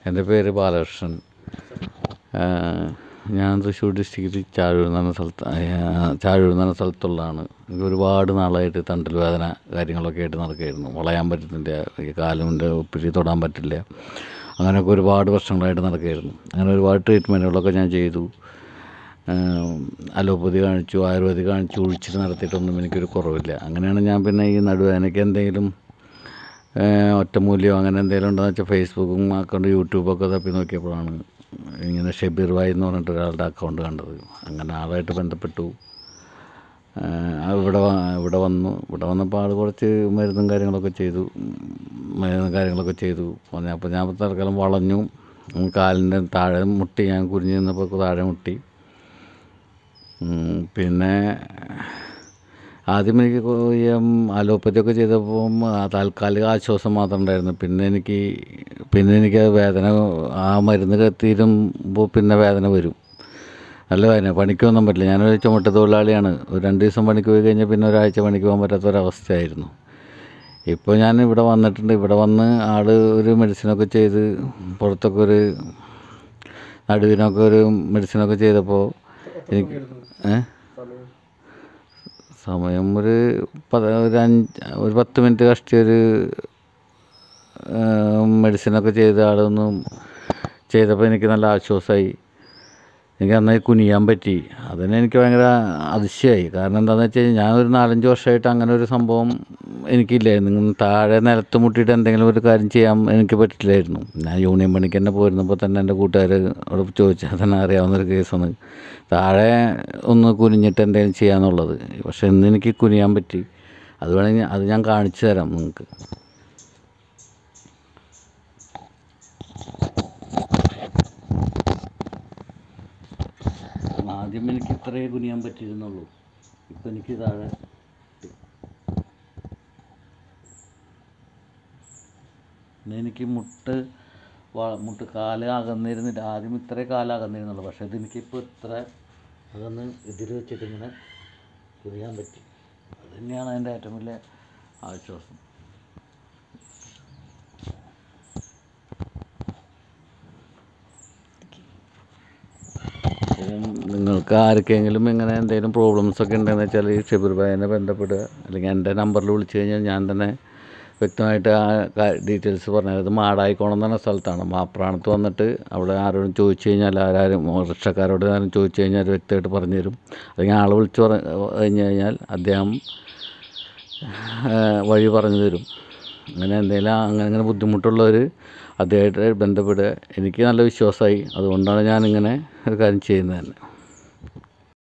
എൻ്റെ പേര് ബാലകൃഷ്ണൻ ആ, ഞാൻ തൃശ്ശൂർ ഡിസ്ട്രിക്റ്റിൽ ചാഴൂർ എന്ന് പറഞ്ഞ സ്ഥലത്ത് ആ, ചാഴൂർ എന്ന് പറഞ്ഞ സ്ഥലത്തുള്ളതാണ് എനിക്ക് ഒരുപാട് നാളായിട്ട് തണ്ടൽ വേദന കാര്യങ്ങളൊക്കെ ആയിട്ട് നടക്കുകയായിരുന്നു വളയാൻ പറ്റുന്നില്ല ഈ കാലിൻ്റെ ഒപ്പിരി തൊടാൻ പറ്റില്ല അങ്ങനെയൊക്കെ ഒരുപാട് വർഷങ്ങളായിട്ട് നടക്കുകയായിരുന്നു അങ്ങനെ ഒരുപാട് ട്രീറ്റ്മെൻറ്റുകളൊക്കെ ഞാൻ ചെയ്തു അലോപ്പതി കാണിച്ചു ആയുർവേദിക് കാണിച്ചു ഒഴിച്ചിട്ട് നടത്തിയിട്ടൊന്നും എനിക്കൊരു കുറവില്ല അങ്ങനെയാണ് ഞാൻ പിന്നെ ഈ നടുവേദനയ്ക്ക് എന്തെങ്കിലും ഏഹ് ഒറ്റമൂല്യം അങ്ങനെ എന്തെങ്കിലും ഉണ്ടോയെന്ന് വെച്ചാൽ ഫേസ്ബുക്കും അക്കൗണ്ട് യൂട്യൂബൊക്കെ തപ്പി നോക്കിയപ്പോഴാണ് ഇങ്ങനെ ഷെബീർ വായി എന്ന് പറഞ്ഞിട്ട് ഒരാളുടെ അക്കൗണ്ട് കണ്ടത് അങ്ങനെ ആളായിട്ട് ബന്ധപ്പെട്ടു ഏഹ് ആ ഇവിടെ വ- ഇവിടെ വന്നു ഇവിടെ വന്നപ്പോൾ ആൾ കുറച്ച് മരുന്നും കാര്യങ്ങളൊക്കെ ചെയ്തു മരുന്നും കാര്യങ്ങളൊക്കെ ചെയ്തു വന്ന് അപ്പോൾ ഞാൻ തൽക്കാലം വളഞ്ഞു ഉം കാലിൻ്റെ താഴെ മുട്ടി ഞാൻ കുരിഞ്ഞ് നിന്നപ്പോൾ താഴെ മുട്ടി ഉം, പിന്നെ ആദ്യം എനിക്ക് കൊ- ഈ അലോപ്പതി ഒക്കെ ചെയ്തപ്പോൾ താൽക്കാലിക ആശ്വാസം മാത്രം ഉണ്ടായിരുന്നു പിന്നെ എനിക്ക് പിന്നെ എനിക്ക് ആ വേദന ആ മരുന്ന് തീരുമ്പോൾ പിന്നെ വേദന വരും നല്ല വേദന പണിക്കൊന്നും പറ്റില്ല ഞാനൊരു ചുമട്ട് തൊഴിലാളിയാണ് ഒരു രണ്ട് ദിവസം പണിക്ക് പോയി കഴിഞ്ഞാൽ പിന്നെ ഒരാഴ്ച പണിക്ക് പോകാൻ പറ്റാത്ത ഒരവസ്ഥയായിരുന്നു ഇപ്പോൾ ഞാൻ ഇവിടെ വന്നിട്ടുണ്ട് ഇവിടെ വന്ന് ആൾ ഒരു മെഡിസിനൊക്കെ ചെയ്ത് പുറത്തൊക്കെ ഒരു നടുവിനൊക്കെ ഒരു മെഡിസിനൊക്കെ ചെയ്തപ്പോൾ എനിക്ക് ഏ സമയം ഒരു പത ഒരു അഞ്ച് ഒരു പത്ത് മിനിറ്റ് കഷ്ടി ഒരു മെഡിസിനൊക്കെ ചെയ്ത ആളൊന്നും ചെയ്തപ്പോൾ എനിക്ക് നല്ല ആശ്വാസമായി എനിക്ക് നന്നായി കുനിയാൻ പറ്റി അതിന് എനിക്ക് ഭയങ്കര അതിശയമായി കാരണം എന്താണെന്ന് വെച്ച് കഴിഞ്ഞാൽ ഞാനൊരു നാലഞ്ച് വർഷമായിട്ട് അങ്ങനെ ഒരു സംഭവം എനിക്കില്ലായിരുന്നു ഇങ്ങനെ താഴെ നിലത്ത് മുട്ടിയിട്ട് എന്തെങ്കിലും ഒരു കാര്യം ചെയ്യാൻ എനിക്ക് പറ്റില്ലായിരുന്നു ഞാൻ യൂണിയൻ പണിക്ക് തന്നെ പോയിരുന്നപ്പോൾ തന്നെ എൻ്റെ കൂട്ടുകാർ അവിടെ ചോദിച്ചാൽ തന്നെ അറിയാവുന്നൊരു കേസാണ് താഴെ ഒന്ന് കുനിഞ്ഞിട്ട് എന്തെങ്കിലും ചെയ്യാന്നുള്ളത് പക്ഷെ ഇന്ന് എനിക്ക് കുനിയാൻ പറ്റി അത് വേണമെങ്കിൽ അത് ഞാൻ കാണിച്ചു തരാം നിങ്ങൾക്ക് ആദ്യം എനിക്ക് ഇത്രയേ കുനിയാൻ പറ്റിയിരുന്നുള്ളൂ ഇപ്പം എനിക്ക് താഴെ പിന്നെ എനിക്ക് മുട്ട് വ- മുട്ട് കാല് അകന്നിരുന്നില്ല ആദ്യം ഇത്രേ കാല് അകന്നിരുന്നുള്ളൂ പക്ഷേ ഇതെനിക്കിപ്പോൾ ഇത്ര അകന്ന് ഇതിൽ വെച്ചിട്ട് ഇങ്ങനെ കുനിയാൻ പറ്റി അത് തന്നെയാണ് എൻ്റെ ഏറ്റവും വലിയ ആശ്വാസം അപ്പം നിങ്ങൾക്ക് ആർക്കെങ്കിലും ഇങ്ങനെ എന്തെങ്കിലും പ്രോബ്ലംസ് ഒക്കെ ഉണ്ടെന്ന് വെച്ചാൽ ഈ ഷെബീർ ഭായിനെ ബന്ധപ്പെടുക അല്ലെങ്കിൽ എൻ്റെ നമ്പറിൽ വിളിച്ചു കഴിഞ്ഞാൽ ഞാൻ തന്നെ വ്യക്തമായിട്ട് ആ ഡീറ്റെയിൽസ് പറഞ്ഞത് ഇത് മാടായിക്കോണം എന്ന് പറഞ്ഞ സ്ഥലത്താണ് മാപ്രാണത്ത് വന്നിട്ട് അവിടെ ആരോടും ചോദിച്ചു കഴിഞ്ഞാൽ ആരാരും റിക്ഷക്കാരോട് ആരും ചോദിച്ചു കഴിഞ്ഞാൽ അവർ വ്യക്തമായിട്ട് പറഞ്ഞു തരും അല്ലെങ്കിൽ ആൾ വിളിച്ച് പറ കഴിഞ്ഞ് കഴിഞ്ഞാൽ അദ്ദേഹം ആ, വഴി പറഞ്ഞു തരും അങ്ങനെ എന്തെങ്കിലും അങ്ങനെ അങ്ങനെ ബുദ്ധിമുട്ടുള്ളവർ അദ്ദേഹമായിട്ട് ബന്ധപ്പെടുക എനിക്ക് നല്ല വിശ്വാസമായി അതുകൊണ്ടാണ് ഞാനിങ്ങനെ ഒരു കാര്യം ചെയ്യുന്നത് തന്നെ